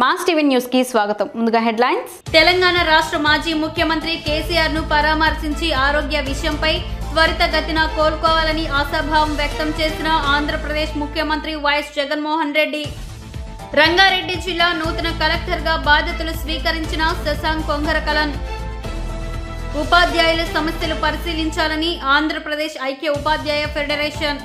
Mass TV news కి స్వాగతం ముందుగా హెడ్లైన్స్ తెలంగాణ రాష్ట్ర మాజీ ముఖ్యమంత్రి కేసీఆర్ ను పరామర్శించి ఆరోగ్య విషయంపై త్వరితగతిన కోలుకోవాలని ఆశాభావం వ్యక్తం చేసిన ఆంధ్రప్రదేశ్ ముఖ్యమంత్రి వైఎస్ జగన్మోహన్ రెడ్డి రంగారెడ్డి జిల్లా నూతన కలెక్టర్గా బాధ్యతలు స్వీకరించిన శశాంక్ కొంగరకలన్ ఉపాధ్యాయుల సమస్యలు పరిశీలించాలని ఆంధ్రప్రదేశ్ ఐక్య ఉపాధ్యాయ ఫెడరేషన్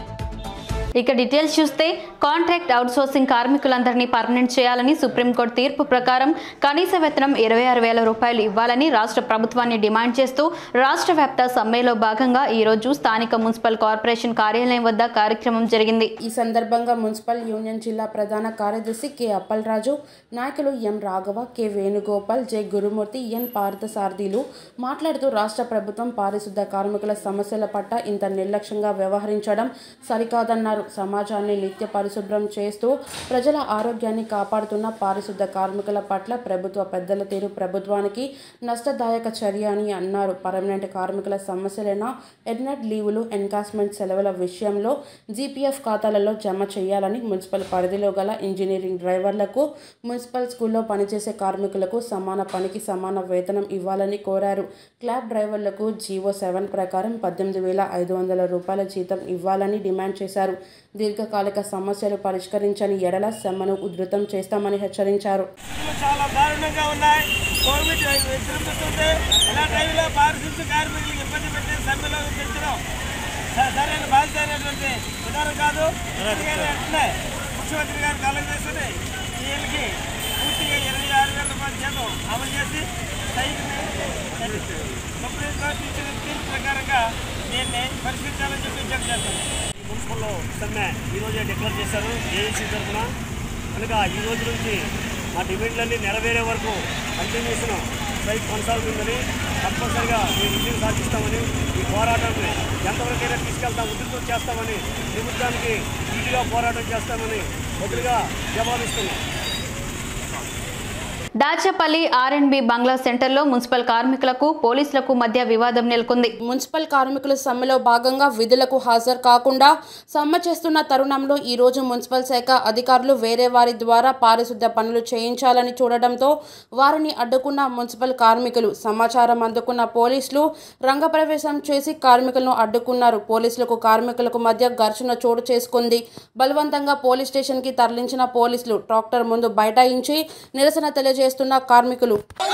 ఇక డీటెయిల్స్ చూస్తే కాంట్రాక్ట్ అవుట్సోర్సింగ్ కార్మికులందరినీ పర్మనెంట్ చేయాలని సుప్రీంకోర్టు తీర్పు ప్రకారం కనీస వేతనం ఇరవై ఆరు వేల రూపాయలు ఇవ్వాలని రాష్ట్ర ప్రభుత్వాన్ని డిమాండ్ చేస్తూ రాష్ట్ర వ్యాప్త సమ్మెలో భాగంగా ఈ రోజు స్థానిక మున్సిపల్ కార్పొరేషన్ కార్యాలయం వద్ద కార్యక్రమం జరిగింది ఈ సందర్భంగా మున్సిపల్ యూనియన్ జిల్లా ప్రధాన కార్యదర్శి కె అప్పలరాజు నాయకులు M Raghava K Venugopal J Gurumurthy N పార్థసారథిలు మాట్లాడుతూ రాష్ట్ర ప్రభుత్వం పారిశుద్ధ కార్మికుల సమస్యల పట్ల ఇంత నిర్లక్ష్యంగా వ్యవహరించడం సరికాదన్నారు సమాజాన్ని నిత్య పరిశుభ్రం చేస్తూ ప్రజల ఆరోగ్యాన్ని కాపాడుతున్న పారిశుద్ధ కార్మికుల పట్ల ప్రభుత్వ పెద్దల తీరు ప్రభుత్వానికి నష్టదాయక చర్య అని అన్నారు పర్మనెంట్ కార్మికుల సమస్యలైన ఎడ్నెట్ లీవులు ఎన్కాస్మెంట్ సెలవుల విషయంలో జీపీఎఫ్ ఖాతాలలో జమ చేయాలని మున్సిపల్ పరిధిలో గల ఇంజనీరింగ్ డ్రైవర్లకు మున్సిపల్ స్కూల్లో పనిచేసే కార్మికులకు సమాన పనికి సమాన వేతనం ఇవ్వాలని కోరారు క్లాబ్ డ్రైవర్లకు జీవో సెవెన్ ప్రకారం పద్దెనిమిది వేల ఐదు వందల రూపాయల జీతం ఇవ్వాలని డిమాండ్ చేశారు దీర్ఘకాలిక సమస్యలు పరిష్కరించని ఎడల సమ్మెను ఉధృతం చేస్తామని హెచ్చరించారు పరిస్థితులు చాలా దారుణంగా ఉన్నాయి కోవిడ్ విజృంభిస్తుంది ఇలా టైంలో పారిశుద్ధ కార్మికులకు ఇబ్బంది పెట్టి సమ్మెలో పెంచడం స- సరైన బాధ్యత అయినటువంటి విధానం కాదు అందుకని వెంటనే ముఖ్యమంత్రి గారు కలం చేసుకుని వీళ్ళకి పూర్తిగా ఇరవై ఆరు వేల రూపాయల జీతం అమలు చేసి సైకిల్ని సుప్రీంకోర్టు ఇచ్చిన తీర్పు ప్రకారంగా దీన్ని పరిష్కరించాలని చెప్పి విజ్ఞప్తి చేస్తాను మున్సిపల్లో సమ్మె ఈరోజే డిక్లేర్ చేశారు ఏఎస్సీ తరఫున కనుక ఈ రోజు నుంచి మా డిమాండ్లన్నీ నెరవేరే వరకు కంటిన్యూషన్ స్ట్రైక్ కొనసాగుతుందని తప్పనిసరిగా మేము విజయం సాధిస్తామని ఈ పోరాటాన్ని ఎంతవరకైనా తీసుకెళ్తాం ఉధృతం చేస్తామని ప్రభుత్వానికి ఈజీగా పోరాటం చేస్తామని వదిలిగా జవాబిస్తున్నాం దాచపల్లి ఆర్ఎండ్బి బంగ్లా సెంటర్లో మున్సిపల్ కార్మికులకు పోలీసులకు మధ్య వివాదం నెలకొంది మున్సిపల్ కార్మికుల సమ్మెలో భాగంగా విధులకు హాజరు కాకుండా సమ్మె చేస్తున్న తరుణంలో ఈ రోజు మున్సిపల్ శాఖ అధికారులు వేరే వారి ద్వారా పారిశుద్ధ పనులు చేయించాలని చూడడంతో వారిని అడ్డుకున్న మున్సిపల్ కార్మికులు సమాచారం అందుకున్న పోలీసులు రంగప్రవేశం చేసి కార్మికులను అడ్డుకున్నారు పోలీసులకు కార్మికులకు మధ్య ఘర్షణ చోటు చేసుకుంది బలవంతంగా పోలీస్ స్టేషన్కి తరలించిన పోలీసులు ట్రాక్టర్ ముందు బైఠాయించి నిరసన తెలియజేస్తున్న కార్మికులు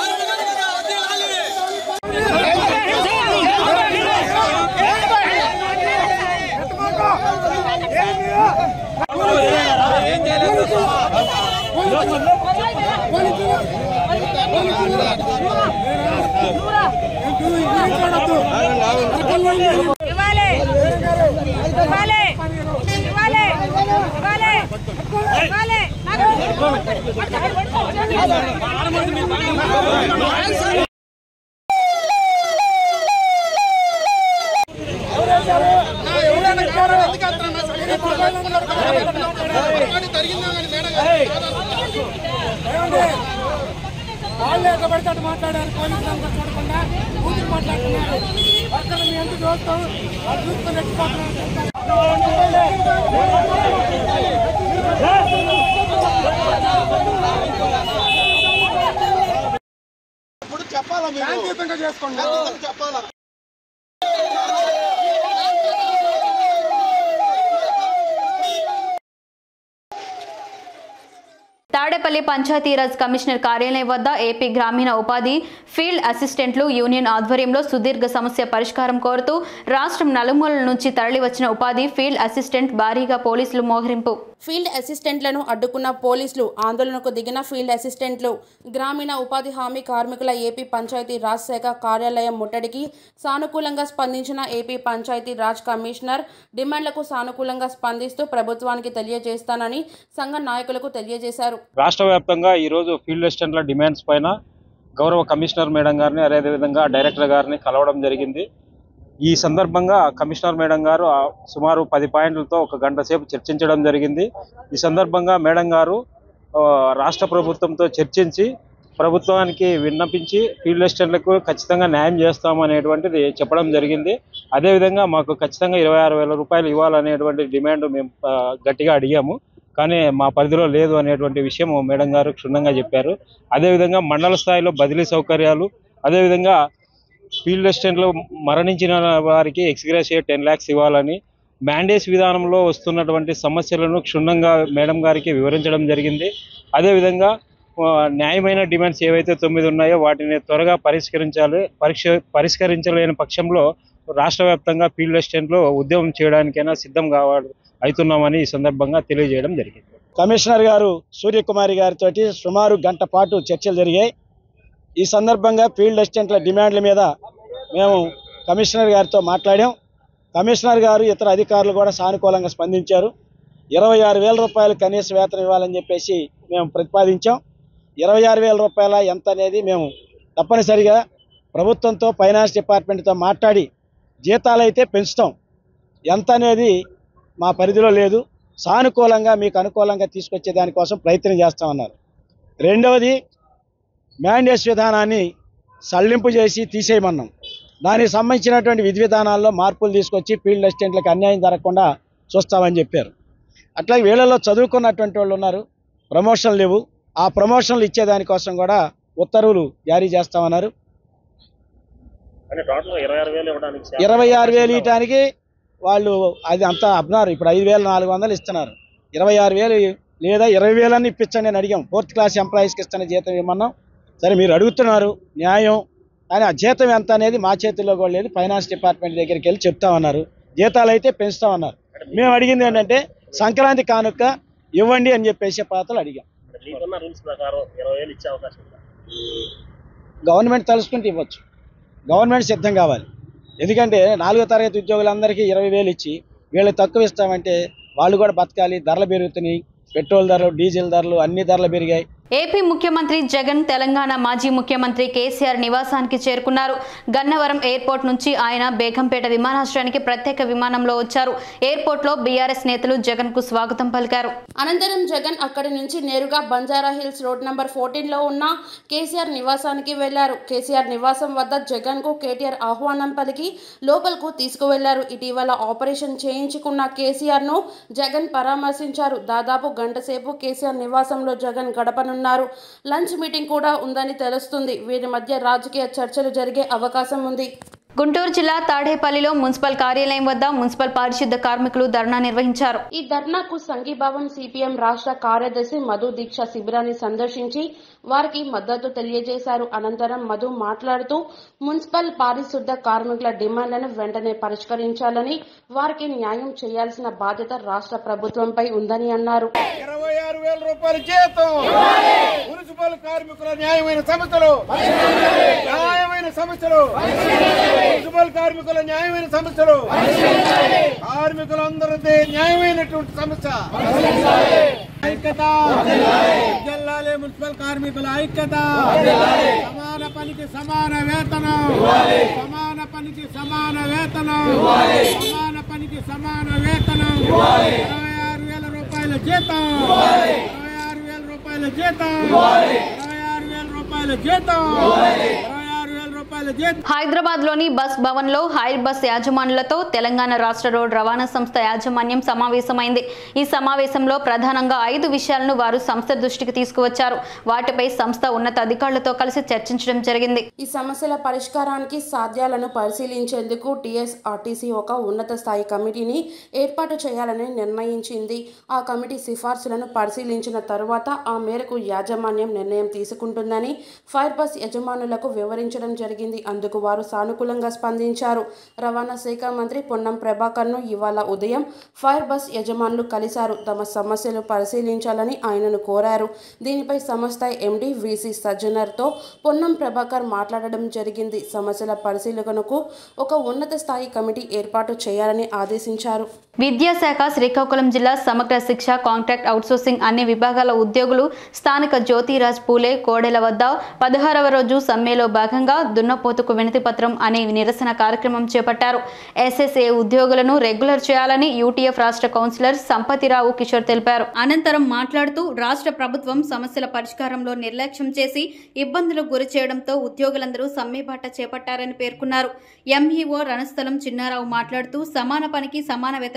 ఇవ్వాలి ఇవ్వాలి ఇవ్వాలి ఇవ్వాలి ఇవ్వాలి వాళ్ళే ఎక్కబడితే అటు మాట్లాడారు పోలీసులు అంతా చూడకుండా కూతురు మాట్లాడుతున్నారు పక్కన మీ ఎంత చూస్తాం వాళ్ళు చూసుకొని ఎక్కిపోతున్నారు శాంతియుతంగా చేసుకోండి తాడేపల్లి పంచాయతీరాజ్ కమిషనర్ కార్యాలయం వద్ద ఏపీ గ్రామీణ ఉపాధి ఫీల్డ్ అసిస్టెంట్లు యూనియన్ ఆధ్వర్యంలో సుదీర్ఘ సమస్య పరిష్కారం కోరుతూ రాష్ట్రం నలుమూలల నుంచి తరలివచ్చిన ఉపాధి ఫీల్డ్ అసిస్టెంట్ భారీగా పోలీసులు మోహరింపు ఫీల్డ్ అసిస్టెంట్లను అడ్డుకున్న పోలీసులు ఆందోళనకు దిగిన ఫీల్డ్ అసిస్టెంట్లు గ్రామీణ ఉపాధి హామీ కార్మికుల ఏపీ పంచాయతీ రాజ్ శాఖ కార్యాలయం ముట్టడికి సానుకూలంగా స్పందించిన ఏపీ పంచాయతీ రాజ్ కమిషనర్ డిమాండ్లకు సానుకూలంగా స్పందిస్తూ ప్రభుత్వానికి తెలియజేస్తానని సంఘ నాయకులకు తెలియజేశారు రాష్ట్ర వ్యాప్తంగా ఈరోజు ఫీల్డ్ అసిస్టెంట్ల డిమాండ్స్ పైన గౌరవ కమిషనర్ మేడం గారిని అదేవిధంగా డైరెక్టర్ గారిని కలవడం జరిగింది ఈ సందర్భంగా కమిషనర్ మేడం గారు ఆ సుమారు పది పాయింట్లతో ఒక గంట సేపు చర్చించడం జరిగింది ఈ సందర్భంగా మేడం గారు ఆ, రాష్ట్ర ప్రభుత్వంతో చర్చించి ప్రభుత్వానికి విన్నపించి ఫీల్డ్ అసిస్టెంట్లకు ఖచ్చితంగా న్యాయం చేస్తామనేటువంటిది చెప్పడం జరిగింది అదేవిధంగా మాకు ఖచ్చితంగా ఇరవై ఆరు వేల రూపాయలు ఇవ్వాలనేటువంటి డిమాండ్ మేము ఆ, గట్టిగా అడిగాము కానీ మా పరిధిలో లేదు అనేటువంటి విషయం మేడం గారు క్షుణ్ణంగా చెప్పారు అదేవిధంగా మండల స్థాయిలో బదిలీ సౌకర్యాలు అదేవిధంగా ఫీల్డ్ అసిస్టెంట్లు మరణించిన వారికి ఎక్స్గ్రేషియా టెన్ ల్యాక్స్ ఇవ్వాలని మ్యాండేస్ విధానంలో వస్తున్నటువంటి సమస్యలను క్షుణ్ణంగా మేడం గారికి వివరించడం జరిగింది అదేవిధంగా ఆ, న్యాయమైన డిమాండ్స్ ఏవైతే తొమ్మిది ఉన్నాయో వాటిని త్వరగా పరిష్కరించాలి పరీక్ష పరిష్కరించలేని పక్షంలో రాష్ట్ర వ్యాప్తంగా ఫీల్డ్ అసిస్టెంట్లు ఉద్యమం చేయడానికైనా సిద్ధం కావాలి అవుతున్నామని ఈ సందర్భంగా తెలియజేయడం జరిగింది కమిషనర్ గారు సూర్యకుమారి గారితో సుమారు గంట పాటు చర్చలు జరిగాయి ఈ సందర్భంగా ఫీల్డ్ అసిస్టెంట్ల డిమాండ్ల మీద మేము కమిషనర్ గారితో మాట్లాడాం కమిషనర్ గారు ఇతర అధికారులు కూడా సానుకూలంగా స్పందించారు ఇరవై ఆరు వేల రూపాయలు కనీస వేతనం ఇవ్వాలని చెప్పేసి మేము ప్రతిపాదించాం ఇరవై ఆరు వేల రూపాయల ఎంత అనేది మేము తప్పనిసరిగా ప్రభుత్వంతో ఫైనాన్స్ డిపార్ట్మెంట్తో మాట్లాడి జీతాలు అయితే పెంచుతాం ఎంత అనేది మా పరిధిలో లేదు సానుకూలంగా మీకు అనుకూలంగా తీసుకొచ్చే దానికోసం ప్రయత్నం చేస్తామన్నారు రెండవది మ్యాండేస్ విధానాన్ని సడలింపు చేసి తీసేయమన్నాం దానికి సంబంధించినటువంటి విధి విధానాల్లో మార్పులు తీసుకొచ్చి ఫీల్డ్ అసిస్టెంట్లకు అన్యాయం జరగకుండా చూస్తామని చెప్పారు అట్లాగే వీళ్ళలో చదువుకున్నటువంటి వాళ్ళు ఉన్నారు ప్రమోషన్లు లేవు ఆ ప్రమోషన్లు ఇచ్చేదానికోసం కూడా ఉత్తర్వులు జారీ చేస్తామన్నారు ఇరవై ఆరు వేలు ఇవ్వడానికి వాళ్ళు అది అంతా అబ్నారు ఇప్పుడు ఐదు వేల నాలుగు వందలు ఇస్తున్నారు ఇరవై ఆరు వేలు లేదా ఇరవై వేలన్నీ ఇప్పించండి అని అడిగాం ఫోర్త్ క్లాస్ ఎంప్లాయీస్కి ఇస్తున్న జీతం ఇవ్వమన్నాం సరే మీరు అడుగుతున్నారు న్యాయం కానీ ఆ జీతం ఎంత అనేది మా చేతుల్లో కూడా లేదు ఫైనాన్స్ డిపార్ట్మెంట్ దగ్గరికి వెళ్ళి చెప్తామన్నారు జీతాలు అయితే పెంచుతామన్నారు మేము అడిగింది ఏంటంటే సంక్రాంతి కానుక ఇవ్వండి అని చెప్పేసి పాత్రలు అడిగాం గవర్నమెంట్ తలుసుకుంటే ఇవ్వచ్చు గవర్నమెంట్ సిద్ధం కావాలి ఎందుకంటే నాలుగో తరగతి ఉద్యోగులందరికీ ఇరవై వేలు ఇచ్చి వీళ్ళకి తక్కువ ఇస్తామంటే వాళ్ళు కూడా బతకాలి ధరలు పెరుగుతున్నాయి పెట్రోల్ ధరలు డీజిల్ ధరలు అన్ని ధరలు పెరిగాయి ఏపీ ముఖ్యమంత్రి జగన్ తెలంగాణ మాజీ ముఖ్యమంత్రి కేసీఆర్ నివాసానికి చేరుకున్నారు గన్నవరం ఎయిర్పోర్ట్ నుంచి ఆయన బేగంపేట విమానాశ్రయానికి ప్రత్యేక విమానంలో వచ్చారు ఎయిర్పోర్ట్లో బీఆర్ఎస్ నేతలు జగన్ కు స్వాగతం పలికారు అనంతరం జగన్ అక్కడి నుంచి నేరుగా బంజారా హిల్స్ రోడ్ నంబర్ ఫోర్టీన్లో ఉన్న కేసీఆర్ నివాసానికి వెళ్లారు కేసీఆర్ నివాసం వద్ద జగన్ కు కేటీఆర్ ఆహ్వానం పలికి లోపలకు తీసుకువెళ్లారు ఇటీవల ఆపరేషన్ చేయించుకున్న కేసీఆర్ ను జగన్ పరామర్శించారు దాదాపు గంట సేపు కేసీఆర్ నివాసంలో జగన్ గడపనున్నారు లంచ్ మీటింగ్ కూడా ఉందని తెలుస్తుంది వీరి మధ్య రాజకీయ చర్చలు జరిగే అవకాశం ఉంది గుంటూరు జిల్లా తాడేపల్లిలో మున్సిపల్ కార్యాలయం వద్ద మున్సిపల్ పారిశుద్ధ కార్మికులు ధర్నా నిర్వహించారు ఈ ధర్నాకు సంఘీభావం సిపిఎం రాష్ట్ర కార్యదర్శి మధు దీక్ష శిబిరాన్ని సందర్శించి వారికి మద్దతు తెలియజేశారు అనంతరం మధు మాట్లాడుతూ మున్సిపల్ పారిశుద్ధ కార్మికుల డిమాండ్లను వెంటనే పరిష్కరించాలని వారికి న్యాయం చేయాల్సిన బాధ్యత రాష్ట్ర ప్రభుత్వంపై ఉందని అన్నారు ఇరవై ఆరు వేల రూపాయల జీతం మున్సిపల్ కార్మికుల న్యాయమైన సమస్యలు న్యాయమైన సమస్యలు మున్సిపల్ కార్మికుల న్యాయమైన సమస్యలు కార్మికులందరిది న్యాయమైనటువంటి సమస్య ఐక్యత జిల్లాలే మున్సిపల్ కార్మికుల ఐక్యత సమాన పనికి సమాన వేతనం సమాన పనికి సమాన వేతనం సమాన పనికి సమాన వేతనం ఇరవై ఆరు వేల రూపాయల జీతం ఇరవై ఆరు వేల రూపాయల జీతం ఇరవై ఆరు వేల రూపాయల జీతం ఇరవై ఆరు వేల రూపాయల జీతం హైదరాబాద్ లోని బస్ భవన్ లో హైర్ బస్ యాజమానులతో తెలంగాణ రాష్ట్ర రోడ్ రవాణా సంస్థ యాజమాన్యం సమావేశమైంది ఈ సమావేశంలో ప్రధానంగా ఐదు విషయాలను వారు సంస్థ దృష్టికి తీసుకువచ్చారు వాటిపై సంస్థ ఉన్నత అధికారులతో కలిసి చర్చించడం జరిగింది ఈ సమస్యల పరిష్కారానికి సాధ్యాలను పరిశీలించేందుకు టీఎస్ఆర్టీసీ ఒక ఉన్నత స్థాయి కమిటీని ఏర్పాటు చేయాలని నిర్ణయించింది ఆ కమిటీ సిఫార్సులను పరిశీలించిన తరువాత ఆ మేరకు యాజమాన్యం నిర్ణయం తీసుకుంటుందని ఫైర్ బస్ యజమానులకు వివరించడం జరిగింది అందుకు వారు సానుకూలంగా స్పందించారు రవాణా శాఖ మంత్రి పొన్నం ప్రభాకర్ను ఇవాళ ఉదయం ఫైర్ బస్ యజమానులు కలిశారు తమ సమస్యలు పరిశీలించాలని ఆయనను కోరారు దీనిపై సంస్థ ఎండి విసి సజ్జనర్తో పొన్నం ప్రభాకర్ మాట్లాడడం జరిగింది సమస్యల పరిశీలనకు ఒక ఉన్నత స్థాయి కమిటీ ఏర్పాటు చేయాలని ఆదేశించారు విద్యాశాఖ శ్రీకాకుళం జిల్లా సమగ్ర శిక్ష కాంట్రాక్ట్ అవుట్సోర్సింగ్ అన్ని విభాగాల ఉద్యోగులు స్థానిక జ్యోతిరాజ్ పూలే కోడెల వద్ద పదహారవ రోజు సమ్మెలో భాగంగా దున్నపోతుకు వినతి పత్రం అనే నిరసన కార్యక్రమం చేపట్టారు ఎస్ఎస్ఏ ఉద్యోగులను రెగ్యులర్ చేయాలని యూటీఎఫ్ రాష్ట్ర కౌన్సిలర్ సంపతిరావు కిషోర్ తెలిపారు అనంతరం మాట్లాడుతూ రాష్ట్ర ప్రభుత్వం సమస్యల పరిష్కారంలో నిర్లక్ష్యం చేసి ఇబ్బందులకు గురి చేయడంతో ఉద్యోగులందరూ సమ్మెబాట చేపట్టారని పేర్కొన్నారు ఎంఈఓ రణస్థలం చిన్నారావు మాట్లాడుతూ సమాన పనికి సమాన వేతనం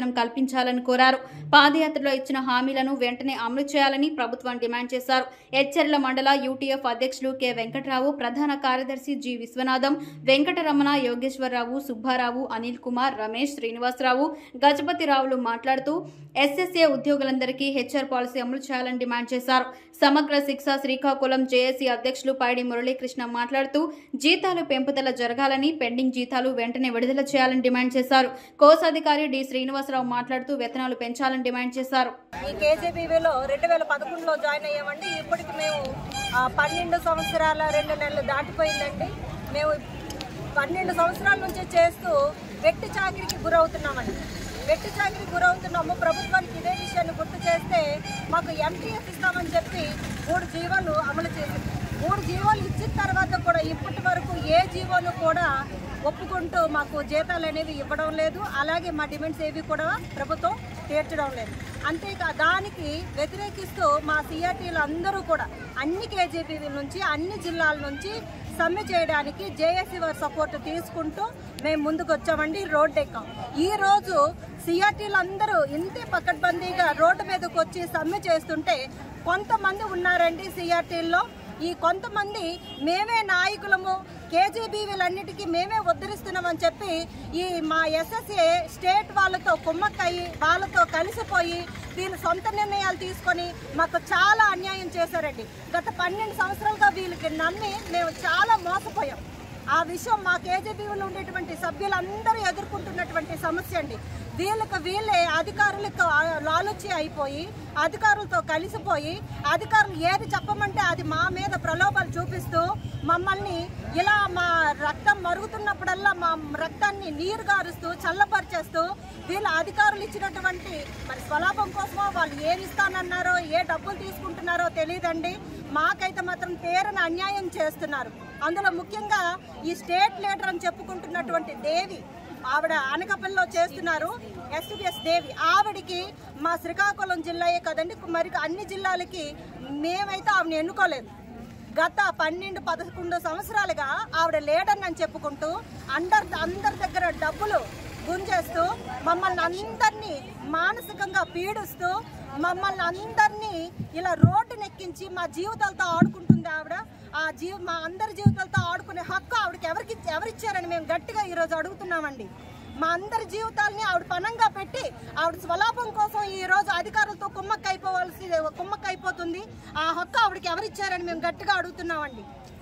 వేతనం కల్పించాలని కోరారు పాదయాత్రలో ఇచ్చిన హామీలను వెంటనే అమలు చేయాలని ప్రభుత్వం డిమాండ్ చేశారు ఎచ్చెర్ల మండల యూటీఎఫ్ అధ్యక్షులు కె వెంకటరావు ప్రధాన కార్యదర్శి జి విశ్వనాథం వెంకటరమణ యోగేశ్వరరావు సుబ్బారావు అనిల్ కుమార్ రమేష్ శ్రీనివాసరావు గజపతిరావులు మాట్లాడుతూ ఎస్ఎస్ఏ ఉద్యోగులందరికీ హెచ్ఆర్ పాలసీ అమలు చేయాలని డిమాండ్ చేశారు సమగ్ర శిక్ష శ్రీకాకుళం జేఏసీ అధ్యక్షులు పైడి మురళీకృష్ణ మాట్లాడుతూ జీతాలు పెంపుదల జరగాలని పెండింగ్ జీతాలు వెంటనే విడుదల చేయాలని డిమాండ్ చేశారు కోశాధికారి డి శ్రీనివాసరావు మాట్లాడుతూ వేతనాలు పెంచాలని డిమాండ్ చేశారు ఈ కేజీబీవీలో రెండు వేల పదకొండులో జాయిన్ అయ్యామండి ఇప్పటికి మేము ఆ, పన్నెండు సంవత్సరాల రెండు నెలలు దాటిపోయిందండి మేము పన్నెండు సంవత్సరాల నుంచి చేస్తూ వెట్టి చాకిరికి గురవుతున్నామండి వెట్టి చాకిరికి గురవుతున్నాము ప్రభుత్వానికి ఇదే విషయాన్ని గుర్తు చేస్తే మాకు ఎంటీఎఫ్ ఇస్తామని చెప్పి మూడు జీవోలు అమలు చేసింది మూడు జీవోలు ఇచ్చిన తర్వాత కూడా ఇప్పటి వరకు ఏ జీవోను కూడా ఒప్పుకుంటూ మాకు జీతాలు అనేవి ఇవ్వడం లేదు అలాగే మా డిమాండ్స్ ఏవి కూడా ప్రభుత్వం తీర్చడం లేదు అంతేకా దానికి వ్యతిరేకిస్తూ మా సిఆర్టీలు అందరూ కూడా అన్ని కేజీబీల నుంచి అన్ని జిల్లాల నుంచి సమ్మె చేయడానికి జేఏసీ వారి సపోర్ట్ తీసుకుంటూ మేము ముందుకు వచ్చామండి రోడ్ ఎక్కాం ఈ రోజు సిఆర్టీలు అందరూ ఇంతే పకడ్బందీగా రోడ్డు మీదకి వచ్చి సమ్మె చేస్తుంటే కొంతమంది ఉన్నారండి సిఆర్టీల్లో ఈ కొంతమంది మేమే నాయకులము కేజీబీవీలన్నిటికీ మేమే ఉద్ధరిస్తున్నామని చెప్పి ఈ మా ఎస్ఎస్ఏ స్టేట్ వాళ్ళతో కుమ్మక్కయ్యి వాళ్ళతో కలిసిపోయి వీళ్ళు సొంత నిర్ణయాలు తీసుకొని మాకు చాలా అన్యాయం చేశారండి గత పన్నెండు సంవత్సరాలుగా వీళ్ళకి నమ్మి మేము చాలా మోసపోయాం ఆ విషయం మా కేజీబీలో ఉండేటువంటి సభ్యులందరూ ఎదుర్కొంటున్నటువంటి సమస్య అండి వీళ్ళకి వీళ్ళే అధికారులకు ఆ- లాలుచి అయిపోయి అధికారులతో కలిసిపోయి అధికారులు ఏది చెప్పమంటే అది మా మీద ప్రలోభాలు చూపిస్తూ మమ్మల్ని ఇలా మా రక్తం మరుగుతున్నప్పుడల్లా మా రక్తాన్ని నీరు గారుస్తూ చల్లపరిచేస్తూ వీళ్ళ అధికారులు ఇచ్చినటువంటి మరి స్వలాభం కోసమో వాళ్ళు ఏమి ఇస్తానన్నారో ఏ డబ్బులు తీసుకుంటున్నారో తెలియదండి మాకైతే మాత్రం తీరని అన్యాయం చేస్తున్నారు అందులో ముఖ్యంగా ఈ స్టేట్ లీడర్ అని చెప్పుకుంటున్నటువంటి దేవి ఆవిడ అనకపల్లిలో చేస్తున్నారు ఎస్టీబీఎస్ దేవి ఆవిడికి మా శ్రీకాకుళం జిల్లాయే కదండి మరి అన్ని జిల్లాలకి మేమైతే ఆవిడని ఎన్నుకోలేదు గత పన్నెండు పదకొండు సంవత్సరాలుగా ఆవిడ లీడర్ అని చెప్పుకుంటూ అందరి అందరి దగ్గర డబ్బులు గుంజేస్తూ మమ్మల్ని అందరినీ మానసికంగా పీడిస్తూ మమ్మల్ని అందరినీ ఇలా రోడ్డు నెక్కించి మా జీవితాలతో ఆడుకుంటుంది ఆవిడ ఆ జీవ మా అందరి జీవితాలతో ఆడుకునే హక్కు ఆవిడకి ఎవరికి ఎవరిచ్చారని మేము గట్టిగా ఈరోజు అడుగుతున్నామండి మా అందరి జీవితాల్ని ఆవిడ పనంగా పెట్టి ఆవిడ స్వలాభం కోసం ఈ రోజు అధికారులతో కుమ్మక్క అయిపోవాల్సి కుమ్మక్క అయిపోతుంది ఆ హక్కు ఆవిడకి ఎవరిచ్చారని మేము గట్టిగా అడుగుతున్నామండి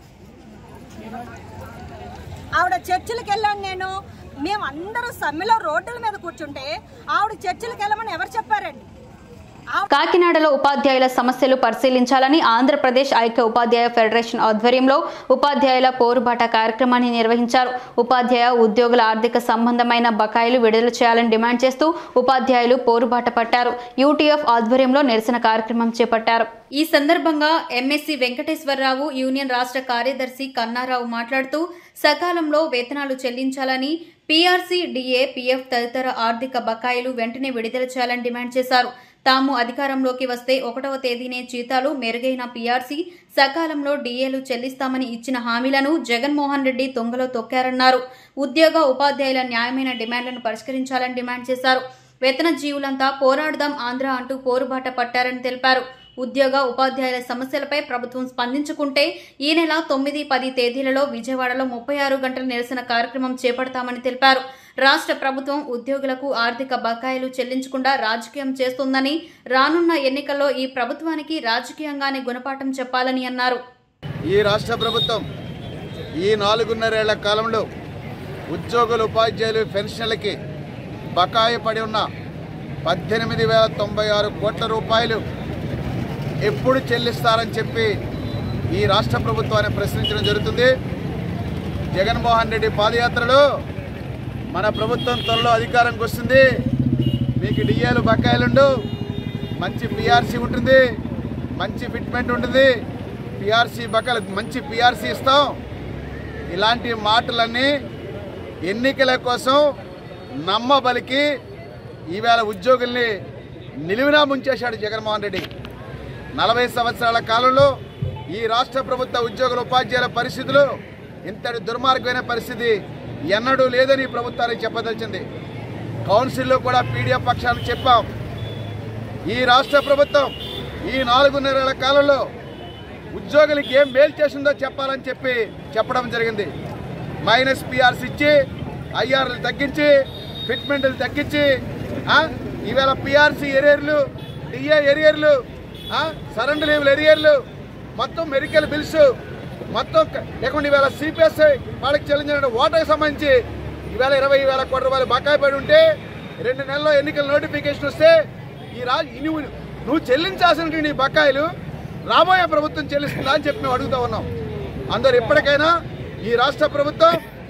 ఆవిడ చర్చిలకు వెళ్ళాను నేను మేము అందరూ సమ్మెలో రోడ్డుల మీద కూర్చుంటే ఆవిడ చర్చిలకు వెళ్ళమని ఎవరు చెప్పారండి కాకినాడలో ఉపాధ్యాయుల సమస్యలు పరిశీలించాలని ఆంధ్రప్రదేశ్ ఐక్య ఉపాధ్యాయ ఫెడరేషన్ ఆధ్వర్యంలో ఉపాధ్యాయుల పోరుబాట కార్యక్రమాన్ని నిర్వహించారు ఉపాధ్యాయ ఉద్యోగుల ఆర్థిక సంబంధమైన బకాయిలు విడుదల చేయాలని డిమాండ్ చేస్తూ ఉపాధ్యాయులు పోరుబాట పట్టారు యూటీఎఫ్ ఆధ్వర్యంలో నిరసన కార్యక్రమం చేపట్టారు ఈ సందర్భంగా ఎంఎస్సి వెంకటేశ్వరరావు యూనియన్ రాష్ట్ర కార్యదర్శి కన్నారావు మాట్లాడుతూ సకాలంలో వేతనాలు చెల్లించాలని పీఆర్సీ డిఏ పీఎఫ్ తదితర ఆర్థిక బకాయిలు వెంటనే విడుదల చేయాలని డిమాండ్ చేశారు తాము అధికారంలోకి వస్తే ఒకటవ తేదీనే జీతాలు మెరుగైన పీఆర్సీ సకాలంలో డిఏలు చెల్లిస్తామని ఇచ్చిన హామీలను జగన్మోహన్ రెడ్డి తొంగలో తొక్కారన్నారు ఉద్యోగ ఉపాధ్యాయుల న్యాయమైన డిమాండ్లను పరిష్కరించాలని డిమాండ్ చేశారు వేతన జీవులంతా పోరాడదాం ఆంధ్ర అంటూ పోరుబాట పట్టారని తెలిపారు ఉద్యోగ ఉపాధ్యాయుల సమస్యలపై ప్రభుత్వం స్పందించుకుంటే ఈ నెల తొమ్మిది పది తేదీలలో విజయవాడలో ముప్పై ఆరు గంటల నిరసన కార్యక్రమం చేపడతామని తెలిపారు రాష్ట్ర ప్రభుత్వం ఉద్యోగులకు ఆర్థిక బకాయిలు చెల్లించకుండా రాజకీయం చేస్తోందని రానున్న ఎన్నికల్లో ఈ ప్రభుత్వానికి రాజకీయంగానే గుణపాఠం చెప్పాలని అన్నారు ఈ రాష్ట్ర ప్రభుత్వం ఈ నాలుగున్నరేళ్ల కాలంలో ఉద్యోగులు ఉపాధ్యాయులు పెన్షన్లకి బకాయి పడి ఉన్న పద్దెనిమిది వేల తొంభై ఆరు కోట్ల రూపాయలు ఎప్పుడు చెల్లిస్తారని చెప్పి ఈ రాష్ట్ర ప్రభుత్వాన్ని ప్రశ్నించడం జరుగుతుంది జగన్మోహన్ రెడ్డి పాదయాత్రలో మన ప్రభుత్వం త్వరలో అధికారంకి వస్తుంది మీకు డిఏలు బకాయిలుండు మంచి పిఆర్సీ ఉంటుంది మంచి ఫిట్మెంట్ ఉంటుంది పిఆర్సీ బకాయిలు మంచి పిఆర్సీ ఇస్తాం ఇలాంటి మాటలన్నీ ఎన్నికల కోసం నమ్మబలికి ఈవేళ ఉద్యోగుల్ని నిలువునా ముంచేశాడు జగన్మోహన్ రెడ్డి నలభై సంవత్సరాల కాలంలో ఈ రాష్ట్ర ప్రభుత్వ ఉద్యోగుల ఉపాధ్యాయుల పరిస్థితులు ఇంతటి దుర్మార్గమైన పరిస్థితి ఎన్నడూ లేదని ఈ ప్రభుత్వానికి చెప్పదలిచింది కౌన్సిల్లో కూడా పీడిఎఫ్ పక్షానికి చెప్పాం ఈ రాష్ట్ర ప్రభుత్వం ఈ నాలుగున్నరేళ్ల కాలంలో ఉద్యోగులకి ఏం మేలు చేసిందో చెప్పాలని చెప్పి చెప్పడం జరిగింది మైనస్ పిఆర్స్ ఇచ్చి ఐఆర్లు తగ్గించి ఫిట్మెంట్లు తగ్గించి ఆ, ఈవేళ పిఆర్సీ ఎరియర్లు డిఏ ఎరియర్లు ఆ, సరెండర్ లీవ్లు ఎరియర్లు మొత్తం మెడికల్ బిల్స్ మొత్తం క- లేకుండా ఈవేళ సిపిఎస్ వాళ్ళకి చెల్లించిన ఓటర్కి సంబంధించి ఈవేళ ఇరవై వేల కోట్ల రూపాయలు బకాయి పడి ఉంటే రెండు నెలల్లో ఎన్నికల నోటిఫికేషన్ వస్తే ఈ రా నువ్వు నువ్వు చెల్లించాల్సినటువంటి ఈ బకాయిలు రాబోయే ప్రభుత్వం చెల్లిస్తుందా అని చెప్పి మేము అడుగుతా ఉన్నాం అందరు ఎప్పటికైనా ఈ రాష్ట్ర ప్రభుత్వం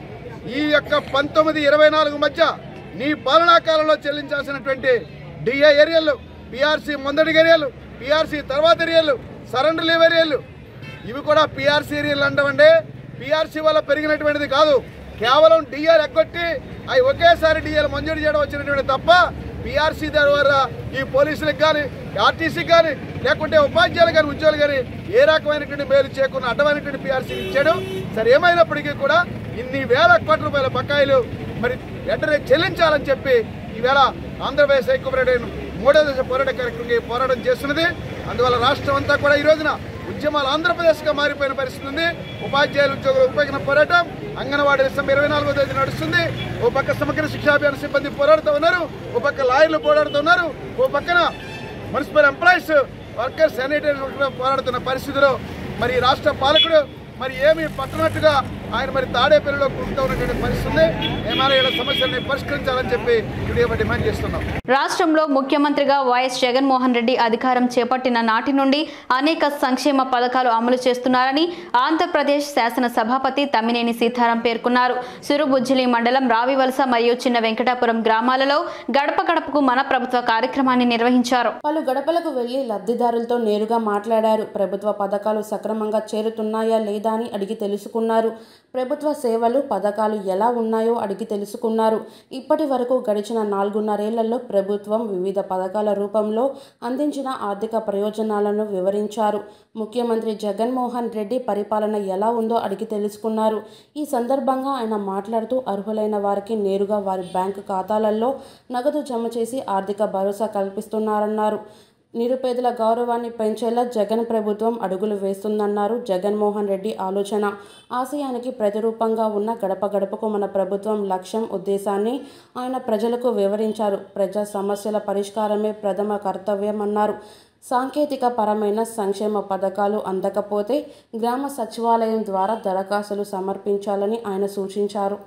ఈ యొక్క పంతొమ్మిది ఇరవై నాలుగు మధ్య నీ పాలనా కాలంలో చెల్లించాల్సినటువంటి డిఏ ఏరియాలు పిఆర్సీ ముందడి ఏరియాలు పిఆర్సీ తర్వాత ఏరియాలు సరెండర్ లీవ్ ఏరియాలు ఇవి కూడా పిఆర్సీ ఏరియాలు అంటామండి పిఆర్సీ వల్ల పెరిగినటువంటిది కాదు కేవలం డిఆర్ ఎగ్గొట్టి అవి ఒకేసారి డిఆర్ మంజూరు చేయడం వచ్చినటువంటి తప్ప పిఆర్సీ ద్వారా ఈ పోలీసులకు కానీ ఆర్టీసీకి కానీ లేకుంటే ఉపాధ్యాయులు కానీ ఉద్యోగులు కానీ ఏ రకమైనటువంటి మేలు చేయకుండా అడ్డమైనటువంటి పిఆర్సీ ఇచ్చాడు సరే ఏమైనప్పటికీ కూడా ఇన్ని వేల కోట్ల రూపాయల బకాయిలు మరి వెంటనే చెల్లించాలని చెప్పి ఈవేళ ఆంధ్రప్రదేశ్ ఐక్యపరేషన్ మూడో దశ పోరాట కార్యక్రమం పోరాటం చేస్తున్నది అందువల్ల రాష్ట్రం అంతా కూడా ఈ రోజున ఉద్యమాలు ఆంధ్రప్రదేశ్గా మారిపోయిన పరిస్థితి ఉంది ఉపాధ్యాయుల ఉద్యోగుల ఉపయోగన పోరాటం అంగన్వాడీ డిసెంబర్ ఇరవై నాలుగో తేదీ నడుస్తుంది ఓ పక్క సమగ్ర శిక్షాభియాన సిబ్బంది పోరాడుతూ ఉన్నారు ఓ పక్క లాయర్లు పోరాడుతూ ఉన్నారు ఓ పక్కన మున్సిపల్ ఎంప్లాయీస్ వర్కర్స్ శానిటైజర్ పోరాడుతున్న పరిస్థితిలో మరి ఈ రాష్ట్ర పాలకుడు మరి ఏమి పట్టనట్టుగా ఆయన మరి తాడేపల్లిలో కుంటూ ఉన్నటువంటి పరిస్థితి ఉంది ఏమైనా ఇలా సమస్యల్ని పరిష్కరించాలని చెప్పి ఇప్పుడు డిమాండ్ చేస్తున్నాం రాష్ట్రంలో ముఖ్యమంత్రిగా వైఎస్ జగన్మోహన్ రెడ్డి అధికారం చేపట్టిన నాటి నుండి అనేక సంక్షేమ పథకాలు అమలు చేస్తున్నారని ఆంధ్రప్రదేశ్ శాసన సభాపతి తమ్మినేని సీతారాం పేర్కొన్నారు సురుబుజ్జిలి మండలం రావివలస మరియు చిన్న వెంకటాపురం గ్రామాలలో గడప గడపకు మన ప్రభుత్వ కార్యక్రమాన్ని నిర్వహించారు పలు గడపలకు వెళ్లి లబ్ధిదారులతో నేరుగా మాట్లాడారు ప్రభుత్వ పథకాలు సక్రమంగా చేరుతున్నాయా లేదా అని అడిగి తెలుసుకున్నారు ప్రభుత్వ సేవలు పథకాలు ఎలా ఉన్నాయో అడిగి తెలుసుకున్నారు ఇప్పటి వరకు గడిచిన నాలుగున్నరేళ్లలో ప్రభుత్వం వివిధ పథకాల రూపంలో అందించిన ఆర్థిక ప్రయోజనాలను వివరించారు ముఖ్యమంత్రి జగన్మోహన్ రెడ్డి పరిపాలన ఎలా ఉందో అడిగి తెలుసుకున్నారు ఈ సందర్భంగా ఆయన మాట్లాడుతూ అర్హులైన వారికి నేరుగా వారి బ్యాంకు ఖాతాలలో నగదు జమ చేసి ఆర్థిక భరోసా కల్పిస్తున్నారన్నారు నిరుపేదల గౌరవాన్ని పెంచేలా జగన్ ప్రభుత్వం అడుగులు వేస్తుందన్నారు జగన్మోహన్ రెడ్డి ఆలోచన ఆశయానికి ప్రతిరూపంగా ఉన్న గడప గడపకు మన ప్రభుత్వం లక్ష్యం ఉద్దేశాన్ని ఆయన ప్రజలకు వివరించారు ప్రజా సమస్యల పరిష్కారమే ప్రథమ కర్తవ్యమన్నారు సాంకేతిక పరమైన సంక్షేమ పథకాలు అందకపోతే గ్రామ సచివాలయం ద్వారా దరఖాస్తులు సమర్పించాలని ఆయన సూచించారు